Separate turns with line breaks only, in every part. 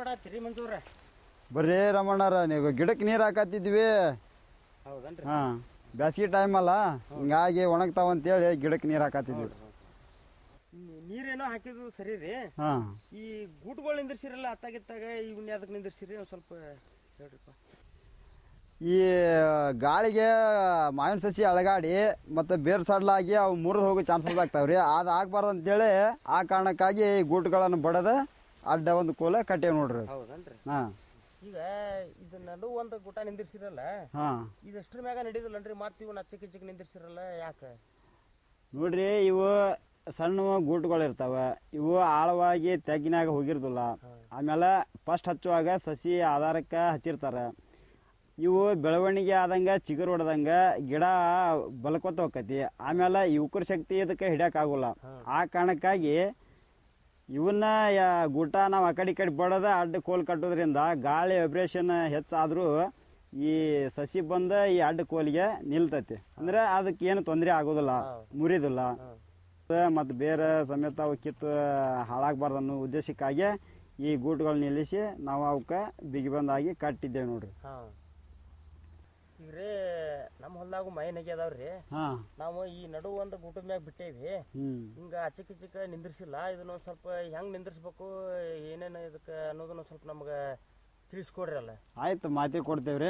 ಮಾಡತ್ತೀರಿ ಮಂಜೂರ
ಬರ್ರಿ ರಮಣ್ಣರ ನೀವು ಗಿಡಕ್ಕೆ ನೀರು ಹಾಕತ್ತಿದ್ವಿ
ಹೌದನ್ರಿ
ಹಾಂ ಬ್ಯಾಸಿಗೆ ಟೈಮ್ ಅಲ್ಲ ಹಿಂಗಾಗಿ ಒಣಗ್ತಾವ ಅಂತೇಳಿ ಗಿಡಕ್ಕೆ ನೀರು ಹಾಕತ್ತಿದ್ವಿ
ನೀ- ನೀರೇನೋ ಹಾಕಿದ್ದು ಸರಿ ರೀ
ಹಾಂ
ಈ ಗೂಟ್ಗಳು ನಿಂದಿರ್ಸಿರಲ್ಲ ಅತ್ತಾಗಿತ್ತಾಗ ಇವನ್ ಯಾವ್ದಕ್ ನಿಂದಿರ್ಸಿರಿ ಒಂದ್ ಸ್ವಲ್ಪ ಹೇಳ್ರಿಪ್ಪ
ಈ ಗಾಳಿಗೆ ಮಾವಿನ ಸಸಿ ಅಳಗಾಡಿ ಮತ್ತು ಬೇರ್ ಸಡ್ಲಾಗಿ ಅವು ಮುರಿದು ಹೋಗೋ ಚಾನ್ಸಸ್ ಆಗ್ತಾವ್ರಿ ಅದು ಆಗ್ಬಾರ್ದು ಅಂತೇಳಿ ಆ ಕಾರಣಕ್ಕಾಗಿ ಈ ಗೂಟುಗಳನ್ನು ಬಡದ ಅಡ್ಡ ಒಂದು ಕೋಲ ಕಟ್ಟೇವ್ ನೋಡ್ರಿ
ಹೌದನ್ರಿ
ಹಾಂ
ಈಗ ಇದು ನಡು ಒಂದು ಗುಟ ನಿಂದಿರ್ಸಿರಲ್ಲ
ಹಾಂ
ಇದಷ್ಟ್ರ ಮ್ಯಾಗ ನಡೀದಿಲ್ಲನ್ರಿ ಮತ್ತೆ ಇವನ್ ಅಚ್ಚಕ್ ಇಚ್ಚಕ್ ನಿಂದಿರ್ಸಿರಲ್ಲ ಯಾಕ
ನೋಡ್ರಿ ಇವು ಸಣ್ಣ ಗೂಟುಗಳು ಇರ್ತಾವೆ ಇವು ಆಳವಾಗಿ ತೆಗ್ಗಿನಾಗ ಹೋಗಿರ್ದಿಲ್ಲ ಆಮೇಲೆ ಫಸ್ಟ್ ಹಚ್ಚುವಾಗ ಸಸಿ ಆಧಾರಕ್ಕೆ ಹಚ್ಚಿರ್ತಾರೆ ಇವು ಬೆಳವಣಿಗೆ ಆದಂಗೆ ಚಿಗುರು ಹೊಡೆದಂಗೆ ಗಿಡ ಬಲ್ಕೋತ ಹೋಕತಿ ಆಮೇಲೆ ಯುವಕರ ಶಕ್ತಿ ಇದಕ್ಕೆ ಹಿಡಿಯೋಕ್ಕಾಗೋಲ್ಲ ಆ ಕಾರಣಕ್ಕಾಗಿ ಇವನ್ನ ಯಾ- ಗೂಟ ನಾವು ಆ ಕಡೆ ಈ ಕಡೆ ಬಡದ ಅಡ್ಡ ಕೋಲ್ ಕಟ್ಟೋದ್ರಿಂದ ಗಾಳಿ ವೈಬ್ರೇಷನ್ ಹೆಚ್ಚಾದರೂ ಈ ಸಸಿ ಬಂದ ಈ ಅಡ್ಡ ಕೋಲಿಗೆ ನಿಲ್ತೈತಿ ಅಂದ್ರೆ ಅದಕ್ಕೆ ಏನು ತೊಂದರೆ ಆಗೋದಿಲ್ಲ ಮುರಿದಿಲ್ಲ ಮತ್ತು ಬೇರೆ ಸಮೇತ ಅವು ಕಿತ್ತು ಹಾಳಾಗಬಾರ್ದು ಅನ್ನೋ ಉದ್ದೇಶಕ್ಕಾಗಿ ಈ ಗೂಟುಗಳು ನಿಲ್ಲಿಸಿ ನಾವು ಅವಕ್ಕೆ ಬಿಗಿ ಬಂದಾಗಿ ಕಟ್ಟಿದ್ದೇವೆ ನೋಡ್ರಿ
ಹಾ ಈಗ ರೀ ನಮ್ಮ ಹೊಲ್ದಾಗು ಮೈ ನೆಗೆ ಅದಾವ್ರಿ
ಹಾಂ
ನಾವು ಈ ನಡು ಒಂದು ಗುಟದ ಮ್ಯಾಗ ಬಿಟ್ಟೇವಿ
ಹ್ಞೂ
ಹಿಂಗ ಅಚಕ್ ಇಚಕ್ ನಿಂದ್ರಿಸಿಲ್ಲ ಇದನ್ನ ಒಂದ್ ಸ್ವಲ್ಪ ಹೆಂಗ್ ನಿಂದ್ರಿಸ್ಬೇಕು ಏನೇನು ಇದಕ್ಕೆ ಅನ್ನೋದನ್ನ ಸ್ವಲ್ಪ ನಮ್ಗೆ ತಿಳಿಸ್ಕೊಡ್ರಿ ಅಲ್ಲ
ಆಯ್ತು ಮಾತಿ ಕೊಡ್ತೇವ್ರಿ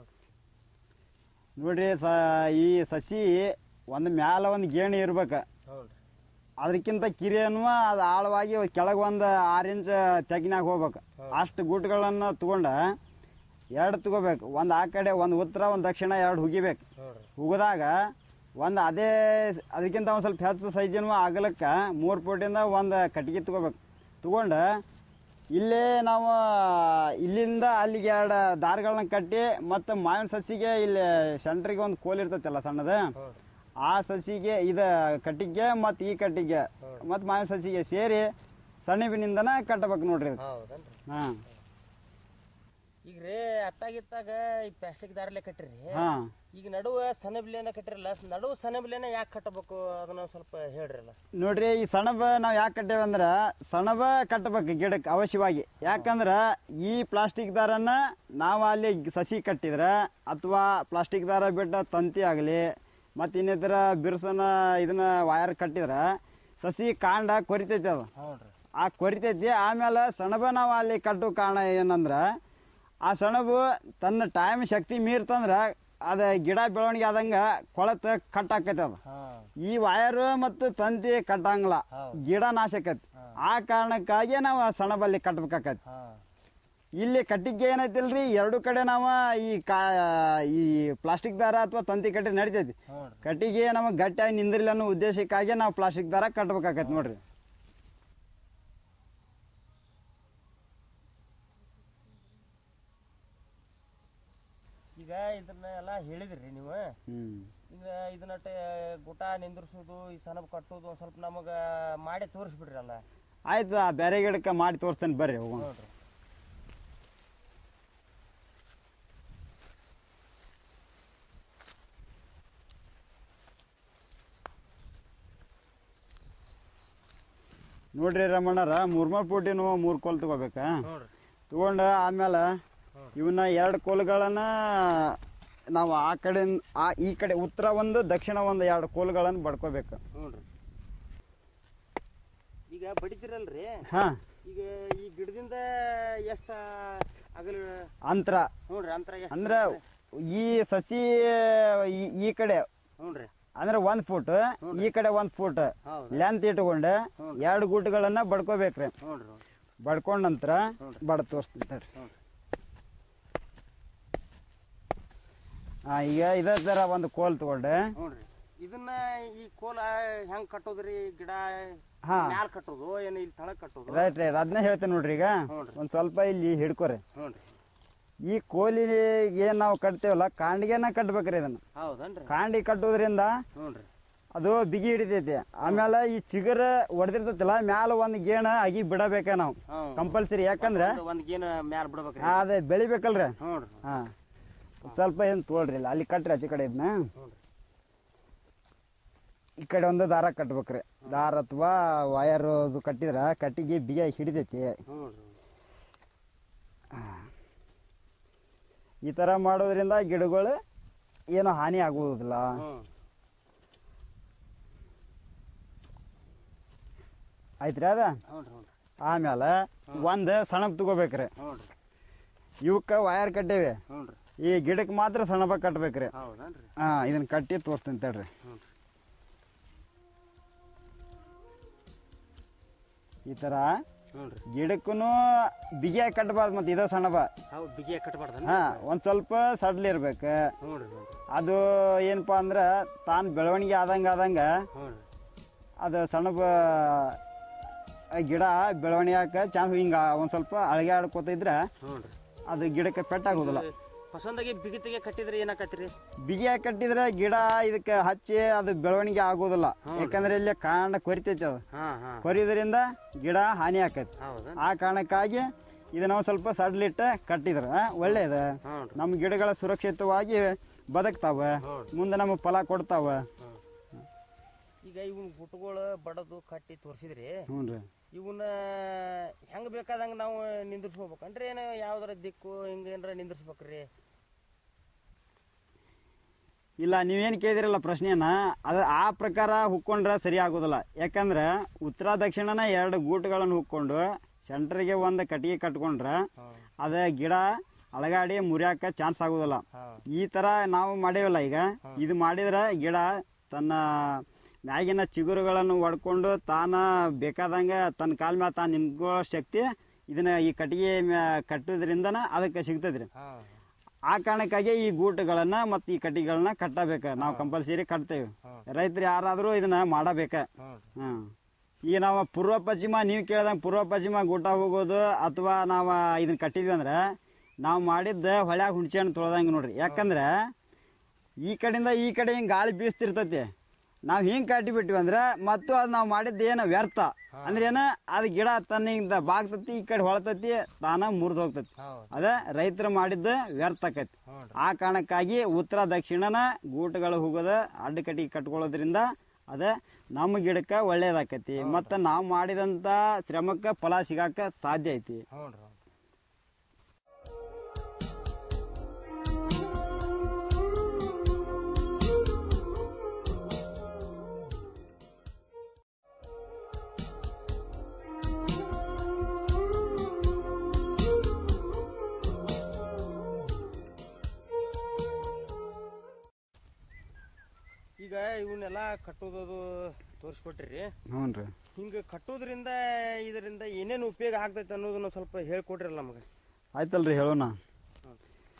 ನೋಡ್ರಿ ಸ ಈ ಸಸಿ ಒಂದು ಮ್ಯಾಲ ಒಂದು ಗೇಣಿ ಇರ್ಬೇಕು
ಹ್ಞೂ
ಅದಕ್ಕಿಂತ ಕಿರಿಯನು ಅದು ಆಳವಾಗಿ ಕೆಳಗೆ ಒಂದು ಆರು ಇಂಚ್ ತೆಗಿನಾಗ ಹೋಗ್ಬೇಕು ಅಷ್ಟು ಗೂಟುಗಳನ್ನು ತಗೊಂಡ ಎರಡು ತಗೋಬೇಕು ಒಂದು ಆ ಕಡೆ ಒಂದು ಉತ್ತರ ಒಂದು ದಕ್ಷಿಣ ಎರಡು ಹುಗಿಬೇಕು
ನೋಡ್ರಿ
ಹುಗಿದಾಗ ಒಂದು ಅದೇ ಸ್- ಅದಕ್ಕಿಂತ ಒಂದು ಸ್ವಲ್ಪ ಹೆಚ್ಚು ಸೈಜಿನ ಅಗಲಕ್ಕೆ ಮೂರು ಫೂಟಿಂದ ಒಂದು ಕಟ್ಟಿಗೆ ತಗೋಬೇಕು ತಗೊಂಡು ಇಲ್ಲೇ ನಾವು ಇಲ್ಲಿಂದ ಅಲ್ಲಿಗೆ ಎರಡು ದಾರಗಳನ್ನ ಕಟ್ಟಿ ಮತ್ತು ಮಾವಿನ ಸಸಿಗೆ ಇಲ್ಲಿ ಸೆಂಟ್ರಿಗೆ ಒಂದು ಕೋಲ್ ಇರ್ತೈತಲ್ಲ ಸಣ್ಣದು
ಹೌದು
ಆ ಸಸಿಗೆ ಇದು ಕಟ್ಟಿಗೆ ಮತ್ತು ಈ ಕಟ್ಟಿಗೆ ಮತ್ತು ಮಾವಿನ ಸಸಿಗೆ ಸೇರಿ ಸಣ್ಣಿಬಿನಿಂದನ ಕಟ್ಟಬೇಕು ನೋಡ್ರಿ ಇದು
ಹೌದನ್ರಿ
ಹಾಂ
ಈಗ ರೀ ಅತ್ತಾಗಿತ್ತಾಗ ಈ ಪ್ಲಾಸ್ಟಿಕ್ ದಾರಲ್ಲೇ ಕಟ್ಟಿರಿ
ಹಾಂ
ಈಗ ನಡುವ ಸನಬಿಲೆನ ಕಟ್ಟಿರಲ್ಲ ನಡುವ ಸನಬಿಲೆನ ಯಾಕೆ ಕಟ್ಟಬೇಕು ಅದನ್ನ ಒಂದ್ ಸ್ವಲ್ಪ ಹೇಳ್ರಲ್ಲ
ನೋಡ್ರಿ ಈ ಸಣಬ ನಾವು ಯಾಕೆ ಕಟ್ಟೇವೆ ಅಂದ್ರೆ ಸಣಬ ಕಟ್ಟಬೇಕು ಗಿಡಕ್ಕೆ ಅವಶ್ಯವಾಗಿ ಯಾಕಂದ್ರೆ ಈ ಪ್ಲಾಸ್ಟಿಕ್ ದಾರನ್ನ ನಾವು ಅಲ್ಲಿ ಸಸಿ ಕಟ್ಟಿದ್ರೆ ಅಥವಾ ಪ್ಲಾಸ್ಟಿಕ್ ದಾರ ಬಿಟ್ಟ ತಂತಿ ಆಗಲಿ ಮತ್ತು ಇನ್ನಿತರ ಬಿರ್ಸನ ಇದನ್ನ ವಯರ್ ಕಟ್ಟಿದ್ರೆ ಸಸಿ ಕಾಂಡ ಕೊರಿತೈತಿ ಅದು
ಹೌದ್ರಿ
ಆ ಕೊರಿತೈತಿ ಆಮೇಲೆ ಸೆಣಬ ನಾವು ಅಲ್ಲಿ ಕಟ್ಟು ಕಾರಣ ಏನಂದ್ರೆ ಆ ಸೆಣಬು ತನ್ನ ಟೈಮ್ ಶಕ್ತಿ ಮೀರ್ತಂದ್ರೆ ಅದು ಗಿಡ ಬೆಳವಣಿಗೆ ಆದಂಗೆ ಕೊಳತ ಕಟ್ ಆಕೈತಿ ಅದು
ಹಾ
ಈ ವಯರು ಮತ್ತು ತಂತಿ ಕಟ್ಟಂಗಿಲ್ಲ
ಹೌದು.
ಗಿಡ ನಾಶ ಆಕೈತಿ ಆ ಕಾರಣಕ್ಕಾಗಿ ನಾವು ಆ ಸೆಣಬಲ್ಲಿ ಕಟ್ಬೇಕಾಕೈತಿ
ಹಾ
ಇಲ್ಲಿ ಕಟ್ಟಿಗೆ ಏನೈತಿಲ್ರಿ ಎರಡು ಕಡೆ ನಾವು ಈ ಕಾ ಈ ಪ್ಲಾಸ್ಟಿಕ್ ದಾರ ಅಥವಾ ತಂತಿ ಕಟ್ಟಿ ನಡಿತೈತಿ
ನೋಡ್ರಿ
ಕಟ್ಟಿಗೆ ನಮಗೆ ಗಟ್ಟಿಯಾಗಿ ನಿಂದ್ರಿಲ್ಲ ಅನ್ನೋ ಉದ್ದೇಶಕ್ಕಾಗಿ ನಾವು ಪ್ಲಾಸ್ಟಿಕ್ ದಾರ ಕಟ್ಬೇಕಾಕೈತಿ ನೋಡ್ರಿ
ಈಗ ಇದನ್ನ ಎಲ್ಲ ಹೇಳಿದ್ರಿ ನೀವು
ಹ್ಮ್
ಈಗ ಇದನ್ನಟ್ಟ ಗುಟ ನಿಂದ್ರಿಸೋದು ಈ ಸನಬ್ ಕಟ್ಟೋದು ಒಂದ್ ಸ್ವಲ್ಪ ನಮಗ ಮಾಡಿ ತೋರಿಸ್ಬಿಡ್ರಿ ಅಲ್ಲ
ಆಯ್ತು ಆ ಬೇರೆ ಗಿಡಕ್ಕೆ ಮಾಡಿ ತೋರಿಸ್ತೇನೆ ಬರ್ರಿ ಹೋಗೋಣ
ನೋಡ್ರಿ
ನೋಡ್ರಿ ರಮಣ್ಣರ ಮೂರ್ ಮೂರ್ ಫೂಟಿನ ಮೂರ್ ಕೋಲ್ ತಗೋಬೇಕ
ನೋಡ್ರಿ
ತಗೊಂಡು ಆಮೇಲೆ ಇವನ್ನ ಎರಡು ಕೋಲ್ಗಳನ್ನ ನಾವು ಆ ಕಡೆ ಆ ಈ ಕಡೆ ಉತ್ತರ ಒಂದು ದಕ್ಷಿಣ ಒಂದು ಎರಡು ಕೋಲ್ಗಳನ್ನು ಬಡ್ಕೋಬೇಕು
ನೋಡ್ರಿ ಈಗ ಬಡಿತಿರಲ್ರಿ
ಹಾ
ಈಗ ಈ ಗಿಡದಿಂದ ಎಷ್ಟ ಅಗಲ
ಅಂತರ
ನೋಡ್ರಿ ಅಂತರ ಎಷ್ಟ
ಅಂದ್ರೆ ಈ ಸಸಿ ಈ- ಈ ಕಡೆ
ನೋಡ್ರಿ
ಅಂದ್ರೆ ಒಂದ್ ಫೂಟ್ ಈ ಕಡೆ ಒಂದ್ ಫೂಟ್
ಹೌದು
ಲೆಂತ್ ಇಟ್ಕೊಂಡು ಎರಡು ಗೂಟುಗಳನ್ನ ಬಡ್ಕೋಬೇಕ್ರಿ
ನೋಡ್ರಿ ನೋಡ್ರಿ
ಬಡ್ಕೊಂಡ ನಂತರ ಬಡ ತೋರಿಸ್ತೀನಿ ತಡ್ರಿ.
ನೋಡ್ರಿ
ಆ, ಈಗ ಇದೇ ತರ ಒಂದು ಕೋಲ್ ತಗೊಂಡೆ
ನೋಡ್ರಿ ಇದನ್ನ ಈ ಕೋಲ ಹೆಂಗ್ ಕಟ್ಟೋದ್ರಿ ಗಿಡ
ಹಾ.
ಮ್ಯಾಲ್ ಕಟ್ಟೋದು ಏನ್ ಇಲ್ಲಿ ತಳಗ್ ಕಟ್ಟೋದು
ರೈಟ್ ರೈಟ್ ಅದನ್ನೇ ಹೇಳ್ತೇನೆ ನೋಡ್ರಿ ಈಗ
ನೋಡ್ರಿ.
ಒಂದ್ ಸ್ವಲ್ಪ ಇಲ್ಲಿ ಹಿಡ್ಕೊರಿ
ನೋಡ್ರಿ
ಈ ಕೋಲಿಗೆ ಏನ್ ನಾವು ಕಟ್ತೇವಲ್ಲ ಕಾಂಡಿಗೆನ ಕಟ್ಬೇಕ್ರಿ ಇದನ್ನ
ಹೌದನ್ರಿ
ಕಾಂಡಿ ಕಟ್ಟೋದ್ರಿಂದ
ನೋಡ್ರಿ
ಅದು ಬಿಗಿ ಹಿಡಿತೈತಿ ಆಮೇಲೆ ಈ ಚಿಗುರ ಹೊಡೆದಿರ್ತೈತಿಲ್ಲ ಮ್ಯಾಲ ಒಂದ್ ಗೇಣ ಅಗಿ ಬಿಡಬೇಕ ನಾವು
ಹ್ಮ್.
ಕಂಪಲ್ಸರಿ ಯಾಕಂದ್ರೆ
ಒಂದ್- ಒಂದ್ ಗೇನ್ ಮ್ಯಾಲ್ ಬಿಡ್ಬೇಕ್ರಿ
ಅದೇ ಬೆಳಿಬೇಕಲ್ರಿ
ನೋಡ್ರಿ
ಹಾ ಸ್ವಲ್ಪ ಏನ್ ತೋಳ್ರಿ ಇಲ್ಲ ಅಲ್ಲಿ ಕಟ್ರಿ ಆಚೆ ಕಡೆ ಇದನ್ನ
ನೋಡ್ರಿ
ಈ ಕಡೆ ಒಂದು ದಾರ ಕಟ್ಬೇಕ್ರಿ ದಾರ ಅಥವಾ ವಯರ್ ಅದು ಕಟ್ಟಿದ್ರ ಕಟ್ಟಿಗೆ ಬಿಗಿ ಹಿಡಿತೈತಿ
ನೋಡ್ರಿ
ಈ ಥರ ಮಾಡೋದ್ರಿಂದ ಗಿಡಗಳು ಏನು ಹಾನಿ ಆಗುವುದಿಲ್ಲ
ಹ್ಞೂ
ಆಯ್ತ್ರಿ ಅದ
ಹ್ಞೂ ರೀ ಹ್ಞೂ ರೀ
ಆಮೇಲೆ ಒಂದು ಸಣಬ್ ತಗೋಬೇಕ್ರಿ
ಹ್ಞೂ ರೀ
ಇವಕ್ಕೆ ವಯರ್ ಕಟ್ಟೇವಿ
ಹ್ಞೂ ರೀ
ಈ ಗಿಡಕ್ಕೆ ಮಾತ್ರ ಸಣಬ ಕಟ್ಬೇಕ್ರಿ
ಹೌದನ್ರಿ
ಹಾಂ ಇದನ್ನ ಕಟ್ಟಿ ತೋರಿಸ್ತೀನಿ ತಡ್ರಿ
ಹ್ಞೂ ರೀ
ಈ ಥರ
ಹ್ಞೂ ರೀ
ಗಿಡಕ್ಕೂ ಬಿಗಿಯಾಗಿ ಕಟ್ಟಬಾರ್ದು ಮತ್ತು ಇದೇ ಸಣಬ
ಹೌದು ಬಿಗಿಯಾಗಿ ಕಟ್ಟಬಾರ್ದನ
ಹಾಂ ಒಂದು ಸ್ವಲ್ಪ ಸಡ್ಲ್ ಇರ್ಬೇಕು
ಹ್ಞೂ ರೀ ಹ್ಞೂ ರೀ
ಅದು ಏನಪ್ಪ ಅಂದ್ರೆ ತಾನು ಬೆಳವಣಿಗೆ ಆದಂಗೆ ಆದಂಗೆ
ಹ್ಞೂ ರೀ
ಅದು ಸಣ್ಣಬ ಆ ಗಿಡ ಬೆಳವಣಿಗೆ ಆಕ ಚಾನ್ಸ್ ಹಿಂಗೆ ಒಂದು ಸ್ವಲ್ಪ ಅಳಗೆ ಆಡ್ಕೋತಿದ್ರೆ
ಹ್ಞೂ ರೀ
ಅದು ಗಿಡಕ್ಕೆ ಪೆಟ್ಟಾಗೋದಿಲ್ಲ
ಹೊಸಂದಾಗಿ ಬಿಗಿತಿಗೆ ಕಟ್ಟಿದ್ರೆ ಏನಾಕತ್ರಿ
ಬಿಗಿಯಾಗಿ ಕಟ್ಟಿದ್ರೆ ಗಿಡ ಇದಕ್ಕೆ ಹಚ್ಚಿ ಅದು ಬೆಳವಣಿಗೆ ಆಗೋದಿಲ್ಲ
ಹೌದು.
ಯಾಕಂದ್ರೆ ಇಲ್ಲಿ ಕಾಂಡ ಕೊರಿತೈತಿ ಅದು
ಹಾಂ ಹಾಂ
ಕೊರಿಯೋದ್ರಿಂದ ಗಿಡ ಹಾನಿ ಆಕೈತಿ
ಹೌದಾ
ಆ ಕಾರಣಕ್ಕಾಗಿ ಇದನ್ನ ಒಂದು ಸ್ವಲ್ಪ ಸಡ್ಲಿಟ್ಟು ಕಟ್ಟಿದ್ರೆ ಆ, ಒಳ್ಳೇದು
ಹ್ಞೂ ರೀ
ನಮ್ಮ ಗಿಡಗಳ ಸುರಕ್ಷಿತವಾಗಿ ಬದುಕ್ತಾವ
ಹ್ಞೂ
ಮುಂದೆ ನಮಗೆ ಫಲ ಕೊಡ್ತಾವ
ಈಗ ಇವನ್ ಗುಟ್ಗಳು ಬಡದು ಕಟ್ಟಿ ತೋರಿಸಿದ್ರಿ
ಹ್ಞೂ ರೀ
ಇವನ್ನ ಹೆಂಗ್ ಬೇಕಾದಂಗ ನಾವು ನಿಂದ್ರಿಸ್ಕೋಬೇಕನ್ರಿ ಏನು ಯಾವ್ದಾರ ದಿಕ್ಕು ಹಿಂಗ ಏನಾರ ನಿಂದ್ರಿಸ್ಬೇಕ್ರಿ
ಇಲ್ಲ ನೀವೇನು ಕೇಳಿದಿರಲ್ಲ ಪ್ರಶ್ನೆಯನ್ನ ಅದು ಆ ಪ್ರಕಾರ ಹುಕ್ಕೊಂಡ್ರೆ ಸರಿ ಆಗೋದಿಲ್ಲ ಯಾಕಂದ್ರೆ ಉತ್ತರ ದಕ್ಷಿಣನ ಎರಡು ಗೂಟುಗಳನ್ನು ಹುಕ್ಕೊಂಡು ಸೆಂಟ್ರಿಗೆ ಒಂದು ಕಟ್ಟಿಗೆ ಕಟ್ಕೊಂಡ್ರೆ ಅದ ಗಿಡ ಅಳಗಾಡಿ ಮುರಿಯಾಕ ಚಾನ್ಸ್ ಆಗೋದಿಲ್ಲ ಈ ಥರ ನಾವು ಮಾಡೇವಲ್ಲ ಈಗ ಇದು ಮಾಡಿದ್ರೆ ಗಿಡ ತನ್ನ ಮ್ಯಾಗಿನ ಚಿಗುರುಗಳನ್ನು ಒಡ್ಕೊಂಡು ತಾನ ಬೇಕಾದಂಗೆ ತನ್ನ ಕಾಲ ಮ್ಯಾಲ ತಾನು ನಿಂತ್ಕೊಳ್ಳೋ ಶಕ್ತಿ ಇದನ್ನ ಈ ಕಟ್ಟಿಗೆ ಮ್ಯಾ ಕಟ್ಟೋದ್ರಿಂದನ ಅದಕ್ಕೆ ಸಿಗ್ತದ್ರಿ ಆ ಕಾರಣಕ್ಕಾಗಿ ಈ ಗೂಟುಗಳನ್ನ ಮತ್ತು ಈ ಕಟ್ಟಿಗೆಗಳನ್ನ ಕಟ್ಟಬೇಕು ನಾವು ಕಂಪಲ್ಸರಿ ಕಟ್ತೇವೆ ರೈತರು ಯಾರಾದರೂ ಇದನ್ನ ಮಾಡಬೇಕ ಹ್ಮ್ ಈಗ ನಾವು ಪೂರ್ವ ಪಶ್ಚಿಮ ನೀವು ಕೇಳ್ದಂಗೆ ಪೂರ್ವ ಪಶ್ಚಿಮ ಗೂಟ ಹೋಗೋದು ಅಥವಾ ನಾವು ಇದನ್ನ ಕಟ್ಟಿದ್ವಿ ಅಂದ್ರೆ ನಾವು ಮಾಡಿದ್ದ ಹೊಳ್ಯಾಗ ಹುಣ್ಸೆ ತೊಳ್ದಂಗೆ ನೋಡ್ರಿ ಯಾಕಂದ್ರೆ ಈ ಕಡೆಯಿಂದ ಈ ಕಡೆ ಹಿಂಗೆ ಗಾಳಿ ಬೀಸ್ತಿರ್ತೈತಿ ನಾವು ಹಿಂಗೆ ಕಟ್ಟಿಬಿಟ್ವಿ ಅಂದ್ರೆ ಮತ್ತು ಅದು ನಾವು ಮಾಡಿದ್ದು ಏನು ವ್ಯರ್ಥ ಅಂದ್ರೆ ಏನ ಅದು ಗಿಡ ತನ್ನಿಂದ ಬಾಗ್ತತಿ ಈ ಕಡೆ ಹೊಳತತಿ ತಾನ ಮುರಿದು ಹೋಗ್ತತಿ ಅದ ರೈತರು ಮಾಡಿದ್ದ ವ್ಯರ್ಥ ಆಕೈತಿ ಆ ಕಾರಣಕ್ಕಾಗಿ ಉತ್ತರ ದಕ್ಷಿಣನ ಗೂಟಗಳು ಹೋಗೋದ ಅಡ್ಡಕಟ್ಟಿ ಕಟ್ಕೊಳ್ಳೋದ್ರಿಂದ ಅದ ನಮ್ಮ ಗಿಡಕ್ಕೆ ಒಳ್ಳೇದಾಕೈತಿ ಮತ್ತು ನಾವು ಮಾಡಿದಂಥ ಶ್ರಮಕ್ಕೆ ಫಲ ಸಿಗಾಕ ಸಾಧ್ಯ ಐತಿ
ಈಗ ಇವನ್ನೆಲ್ಲ ಕಟ್ಟೋದದು ತೋರಿಸ್ಕೊಟ್ರಿ
ಹ್ಞೂ ರೀ
ಹಿಂಗ ಕಟ್ಟೋದ್ರಿಂದ ಇದರಿಂದ ಏನೇನು ಉಪಯೋಗ ಆಗ್ತೈತೆ ಅನ್ನೋದನ್ನ ಸ್ವಲ್ಪ ಹೇಳ್ಕೊಟ್ರಲ್ಲ ನಮಗೆ
ಆಯ್ತಲ್ರಿ ಹೇಳೋಣ
ಹ್ಮ್.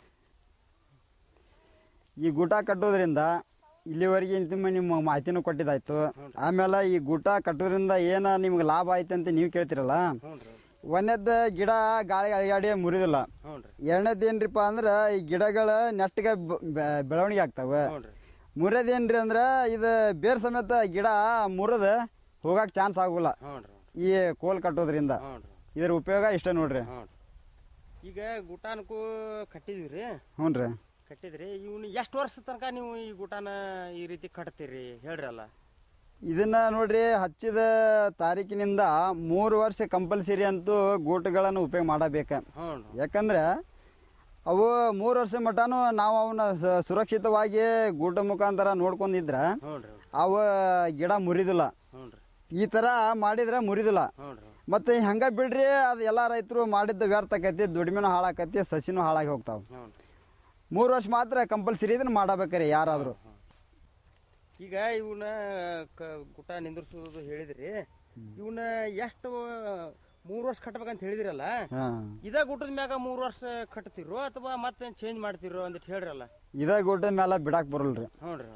ಈ ಗೂಟ ಕಟ್ಟೋದ್ರಿಂದ ಇಲ್ಲಿವರೆಗೆ ನಿಮ್ಮ ನಿಮ್ಮ ಮಾಹಿತಿನೂ ಕೊಟ್ಟಿದ್ದಾಯ್ತು ಆಮೇಲೆ ಈ ಗೂಟ ಕಟ್ಟೋದ್ರಿಂದ ಏನು ನಿಮ್ಗೆ ಲಾಭ ಆಯ್ತು ಅಂತ ನೀವು ಕೇಳ್ತಿರಲ್ಲ
ಹ್ಞೂ ರೀ
ಒಂದೇದ್ದು ಗಿಡ ಗಾಳಿ ಅಳಿಗಾಡಿ ಮುರಿದಿಲ್ಲ
ಹ್ಞೂ ರೀ
ಎರಡನೇದು ಏನ್ರಿಪ್ಪ ಅಂದ್ರೆ ಈ ಗಿಡಗಳ ನೆಟ್ಟಿಗೆ ಬ- ಬೆ- ಬೆಳವಣಿಗೆ ಆಗ್ತಾವೆ
ಹ್ಞೂ ರೀ
ಮುರಿಯೋದೇನ್ರಿ ಅಂದ್ರೆ ಇದು ಬೇರ್ ಸಮೇತ ಗಿಡ ಮುರಿದು ಹೋಗಕ್ಕೆ ಚಾನ್ಸ್ ಆಗೋಲ್ಲ
ಹ್ಞೂ ರೀ
ಈ ಕೋಲ್ ಕಟ್ಟೋದ್ರಿಂದ
ಹ್ಞೂ ರೀ
ಇದ್ರ ಉಪಯೋಗ ಇಷ್ಟ ನೋಡ್ರಿ
ಹ್ಞೂ ರೀ ಈಗ ಗುಟಾನಕ್ಕೂ ಕಟ್ಟಿದ್ವಿ ರೀ
ಹ್ಞೂ ರೀ
ಕಟ್ಟಿದ್ರಿ ಇವನು ಎಷ್ಟು ವರ್ಷ ತನಕ ನೀವು ಈ ಗುಟಾನ ಈ ರೀತಿ ಕಟ್ತೀರಿ ಹೇಳ್ರಿ ಅಲ್ಲ
ಇದನ್ನ ನೋಡ್ರಿ ಹಚ್ಚಿದ ತಾರೀಕಿನಿಂದ ಮೂರು ವರ್ಷ ಕಂಪಲ್ಸರಿ ಅಂತೂ ಗೂಟಗಳನ್ನು ಉಪಯೋಗ ಮಾಡಬೇಕ
ಹ್ಞೂ ರೀ
ಯಾಕಂದ್ರೆ ಅವು ಮೂರು ವರ್ಷ ಮಟನು ನಾವು ಅವನ್ನ ಸ- ಸುರಕ್ಷಿತವಾಗಿ ಗೂಟ ಮುಖಾಂತರ ನೋಡ್ಕೊಂಡಿದ್ರ
ಹ್ಞೂ ರೀ
ಅವ ಗಿಡ ಮುರಿದಿಲ್ಲ
ಹ್ಞೂ ರೀ
ಈ ಥರ ಮಾಡಿದ್ರೆ ಮುರಿದಿಲ್ಲ
ಹ್ಞೂ ರೀ
ಮತ್ತೆ ಹಂಗ ಬಿಡ್ರಿ ಅದು ಎಲ್ಲ ರೈತರು ಮಾಡಿದ್ದ ವ್ಯರ್ಥ ಆಕೈತಿ ದುಡಿಮೆನೂ ಹಾಳಾಕೈತಿ ಸಸಿನೂ ಹಾಳಾಗಿ ಹೋಗ್ತಾವ
ಹ್ಞೂ
ಮೂರು ವರ್ಷ ಮಾತ್ರ ಕಂಪಲ್ಸರಿ ಇದನ್ನ ಮಾಡಬೇಕ್ರಿ ಯಾರಾದರೂ
ಈಗ ಇವನ್ನ ಕ ಗುಟ ನಿಂದ್ರಿಸೋದು ಹೇಳಿದ್ರಿ ಇವನ್ನ ಎಷ್ಟು ಮೂರು ವರ್ಷ ಕಟ್ಬೇಕಂತ ಹೇಳಿದಿರಲ್ಲ
ಹಾಂ
ಇದ ಗುಟ್ಟದ ಮ್ಯಾಗ ಮೂರು ವರ್ಷ ಕಟ್ತಿರೋ ಅಥವಾ ಮತ್ತೆ ಚೇಂಜ್ ಮಾಡ್ತಿರೋ ಅಂದಿಟ್ಟು ಹೇಳ್ರಲ್ಲ
ಇದೇ ಗುಡ್ಡದ ಮೇಲೆ ಬಿಡಾಕ್ ಬರಲ್ರಿ
ಹ್ಞೂ ರೀ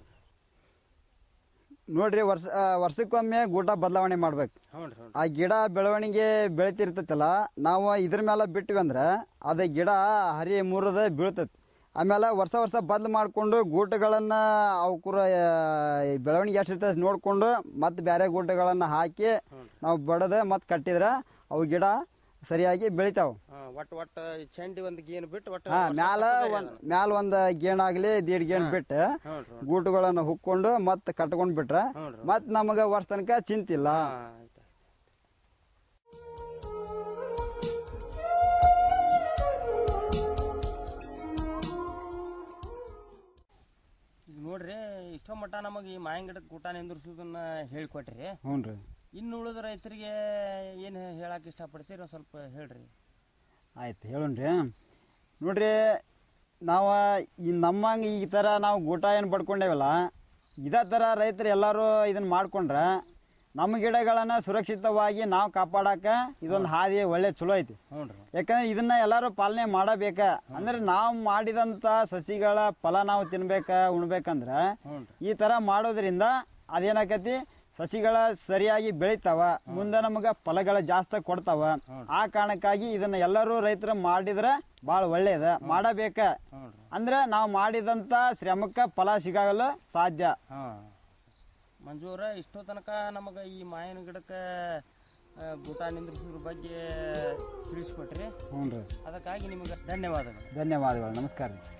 ನೋಡ್ರಿ ವರ್ಷ ಆ, ವರ್ಷಕ್ಕೊಮ್ಮೆ ಗೂಟ ಬದಲಾವಣೆ ಮಾಡ್ಬೇಕು
ಹ್ಞೂ ರೀ ಹ್ಞೂ
ಆ ಗಿಡ ಬೆಳವಣಿಗೆ ಬೆಳಿತಿರ್ತೈತಲ್ಲ ನಾವು ಇದ್ರ ಮೇಲೆ ಬಿಟ್ವಿ ಅಂದ್ರೆ ಅದು ಗಿಡ ಹರಿ ಮುರಿದ ಬೀಳ್ತೈತಿ ಆಮೇಲೆ ವರ್ಷ ವರ್ಷ ಬದಲು ಮಾಡಿಕೊಂಡು ಗೂಟಗಳನ್ನು ಅವಕುರ ಬೆಳವಣಿಗೆ ಎಷ್ಟಿರ್ತೈತೆ ನೋಡಿಕೊಂಡು ಮತ್ತೆ ಬೇರೆ ಗೂಟಗಳನ್ನು ಹಾಕಿ ನಾವು ಬಡದು ಮತ್ತೆ ಕಟ್ಟಿದ್ರೆ ಅವು ಗಿಡ ಸರಿಯಾಗಿ ಬೆಳಿತಾವೆ
ಹಾಂ ಒಟ್ಟು ಒಟ್ಟು ಚಂಡಿ ಒಂದು ಗೇನ್ ಬಿಟ್ಟು ಒಟ್ಟು
ಹಾಂ ಮ್ಯಾಲ ಒಂದು ಮ್ಯಾಲ ಒಂದು ಗೇಣಾಗಲಿ ದೀಡ್ ಗೇಣ್ ಬಿಟ್ಟು
ಹ್ಞೂ ರೀ
ಗೂಟುಗಳನ್ನು ಹುಕ್ಕೊಂಡು ಮತ್ತೆ ಕಟ್ಕೊಂಡು ಬಿಟ್ರೆ
ಹ್ಞೂ ರೀ
ಮತ್ತೆ ನಮಗೆ ವರ್ಷ ತನಕ ಚಿಂತಿಲ್ಲ
ಹಾಂ ಆಯ್ತು ನೋಡ್ರಿ ಇಷ್ಟೋ ಮಟ್ಟ ನಮಗೆ ಈ ಮಾವಿನ ಗಿಡಕ್ಕೆ ಊಟ ನಿಂದ್ರಿಸೋದನ್ನ ಹೇಳ್ಕೊಟ್ರಿ
ಹ್ಞೂ ರೀ
ಇನ್ನು ಉಳಿದ ರೈತರಿಗೆ ಏನು ಹೇಳಕ್ಕೆ ಇಷ್ಟಪಡ್ತೀರಿ ಒಂದು ಸ್ವಲ್ಪ ಹೇಳ್ರಿ
ಆಯ್ತು ಹೇಳೋಣ್ರಿ ನೋಡ್ರಿ ನಾವು ಈ ನಮ್ಮಂಗೆ ಈ ಥರ ನಾವು ಊಟ ಏನು ಪಡ್ಕೊಂಡೇವಲ್ಲ ಇದೇ ಥರ ರೈತರು ಎಲ್ಲರೂ ಇದನ್ನು ಮಾಡ್ಕೊಂಡ್ರೆ ನಮ್ಮ ಗಿಡಗಳನ್ನು ಸುರಕ್ಷಿತವಾಗಿ ನಾವು ಕಾಪಾಡಕ್ಕೆ ಇದೊಂದು ಹಾದಿ ಒಳ್ಳೆ ಚಲೋ ಐತಿ
ಹ್ಞೂ ರೀ
ಯಾಕಂದ್ರೆ ಇದನ್ನ ಎಲ್ಲರೂ ಪಾಲನೆ ಮಾಡಬೇಕ ಅಂದ್ರೆ ನಾವು ಮಾಡಿದಂಥ ಸಸಿಗಳ ಫಲ ನಾವು ತಿನ್ಬೇಕ ಉಣ್ಬೇಕಂದ್ರೆ
ಹ್ಞೂ ರೀ
ಈ ಥರ ಮಾಡೋದ್ರಿಂದ ಅದೇನಾಕತಿ ಸಸಿಗಳ ಸರಿಯಾಗಿ ಬೆಳಿತಾವ ಮುಂದೆ ನಮಗೆ ಫಲಗಳ ಜಾಸ್ತಿ ಕೊಡ್ತಾವ ಆ ಕಾರಣಕ್ಕಾಗಿ ಇದನ್ನ ಎಲ್ಲರೂ ರೈತರು ಮಾಡಿದ್ರೆ ಭಾಳ ಒಳ್ಳೇದ ಮಾಡಬೇಕ
ಹ್ಞೂ ರೀ
ಅಂದ್ರೆ ನಾವು ಮಾಡಿದಂಥ ಶ್ರಮಕ್ಕೆ ಫಲ ಸಿಗಲು ಸಾಧ್ಯ
ಹಾಂ ಮಂಜೂರ ಇಷ್ಟೋ ತನಕ ನಮಗೆ ಈ ಮಾವಿನ ಗಿಡಕ್ಕೆ ಆ, ಊಟ ನಿಂದ್ರಿಸೋದ್ರ ಬಗ್ಗೆ ತಿಳಿಸ್ಕೊಟ್ರಿ
ಹ್ಞೂ ರೀ
ಅದಕ್ಕಾಗಿ ನಿಮಗೆ ಧನ್ಯವಾದಗಳು
ಧನ್ಯವಾದಗಳು ನಮಸ್ಕಾರ ರೀ